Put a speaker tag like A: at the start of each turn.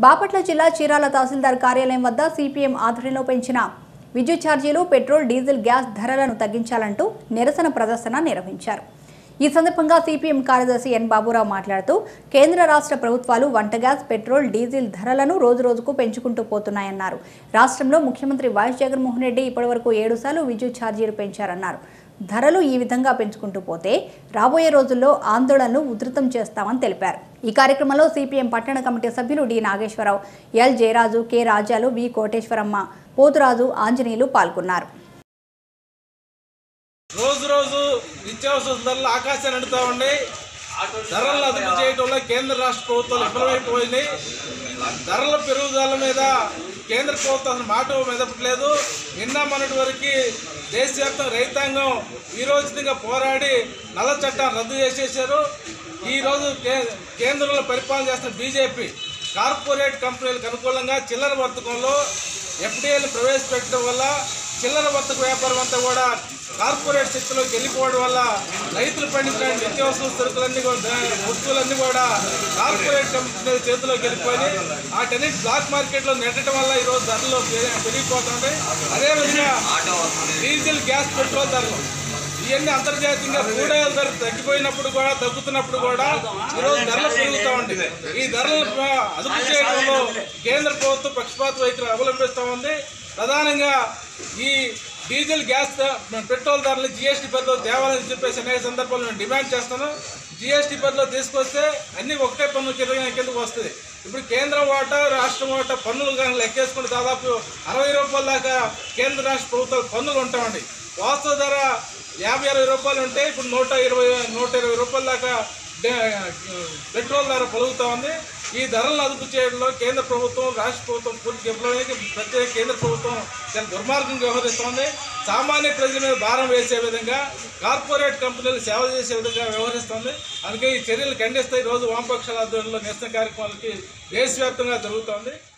A: బాపట్ల జిల్లా చీరాల తహసీల్దార్ కార్యాలయం వద్ద సిపిఎం ఆధ్వర్యంలో పెంచిన విద్యుత్ ఛార్జీలు పెట్రోల్ డీజిల్ గ్యాస్ ధరలను తగ్గించాలంటూ నిరసన ప్రదర్శన నిర్వహించారు ఈ సందర్భంగా సిపిఎం కార్యదర్శి ఎన్ బాబురావు మాట్లాడుతూ కేంద్ర రాష్ట్ర ప్రభుత్వాలు వంట గ్యాస్ పెట్రోల్ డీజిల్ ధరలను రోజురోజుకు పెంచుకుంటూ పోతున్నాయన్నారు రాష్ట్రంలో ముఖ్యమంత్రి వైఎస్ జగన్మోహన్ రెడ్డి ఇప్పటివరకు ఏడుసార్లు విద్యుత్ ఛార్జీలు పెంచారన్నారు ధరలు ఈ విధంగా పెంచుకుంటూ పోతే రాబోయే రోజుల్లో ఆందోళనలు ఉధృతం చేస్తామని తెలిపారు ఈ కార్యక్రమంలో సిపిఎం పట్టణ కమిటీ సభ్యులు D Nageswara Rao L Jayaraju K Rajalu V Koteswaramma Poturaju Anjaneyulu పాల్గొన్నారు
B: రోజు రోజు నిత్యావసర ధరలు ఆకాశాన్ని అంటుతా ఉన్నాయి ధరలను అదుపు చేయడంలో కేంద్ర రాష్ట్ర ప్రభుత్వాలు విఫలమైపోయినాయి ధరల పెరుగుదల మీద కేంద్ర ప్రభుత్వం అసలు మాట మెదపట్లేదు నిన్న మొన్నటి వరకు దేశవ్యాప్తంగా రైతాంగం ఈ రోజుగా పోరాడి నల్ల చట్టాన్ని రద్దు చేసేసారు ఈ రోజు కే- కేంద్రంలో పరిపాలన చేస్తున్న బీజేపీ కార్పొరేట్ కంపెనీలకు అనుకూలంగా చిల్లర వర్తకంలో ఎఫ్డీఏలు ప్రవేశపెట్టడం వల్ల చిల్లర వర్తక వ్యాపారం అంతా కూడా కార్పొరేట్ శక్తిలోకి వెళ్ళిపోవడం వల్ల రైతులు పండించిన నిత్యావసర సరుకులన్నీ కూడా వస్తువులన్నీ కూడా కార్పొరేట్ కంపెనీల చేతిలోకి వెళ్ళిపోయి వాటన్నిటి బ్లాక్ మార్కెట్లో నెట్టడం వల్ల ఈరోజు ధరలు పె- పెరిగిపోతుంది అదేవిధంగా డీజిల్ గ్యాస్ పెట్రోల్ ధరలు ఇవన్నీ అంతర్జాతీయంగా క్రూడ్ ఆయిల్ ధర తగ్గిపోయినప్పుడు కూడా తగ్గుతున్నప్పుడు కూడా ఈరోజు ధరలు పెరుగుతూ ఉంటాయి ఈ ధరలు ప- అదుపు చేయడంలో కేంద్ర ప్రభుత్వం పక్షపాత వైఖరి అవలంబిస్తూ ఉంది ప్రధానంగా ఈ డీజిల్ గ్యాస్ ధ- పెట్రోల్ ధరలు జిఎస్టీ పరిధిలో తేవాలని చెప్పేసి అనేక సందర్భాల్లో నేను డిమాండ్ చేస్తాను జిఎస్టీ పరిధిలో తీసుకొస్తే అన్ని ఒకటే పన్ను కింద కిందకు వస్తుంది ఇప్పుడు కేంద్రం వాటా రాష్ట్రం వాటా పన్నులు కానీ లెక్కేసుకుంటే దాదాపు అరవై రూపాయల దాకా కేంద్ర రాష్ట్ర ప్రభుత్వాలు పన్నులు ఉంటామండి వాస్తవ ధర యాభై అరవై రూపాయలు ఉంటే ఇప్పుడు నూట ఇరవై నూట ఇరవై రూపాయల దాకా డే- పెట్రోల్ ధర పలుకుతా ఉంది ఈ ధరలను అదుపు చేయడంలో కేంద్ర ప్రభుత్వం రాష్ట్ర ప్రభుత్వం పూర్తి విఫలమైంది ప్రత్యేక కేంద్ర ప్రభుత్వం చాలా దుర్మార్గంగా వ్యవహరిస్తోంది సామాన్య ప్రజల మీద భారం వేసే విధంగా కార్పొరేట్ కంపెనీలు సేవ చేసే విధంగా వ్యవహరిస్తోంది అందుకే ఈ చర్యలు ఖండిస్తే ఈ రోజు వామపక్షాల ఆధ్వర్యంలో నిరసన కార్యక్రమాలకి దేశవ్యాప్తంగా జరుగుతోంది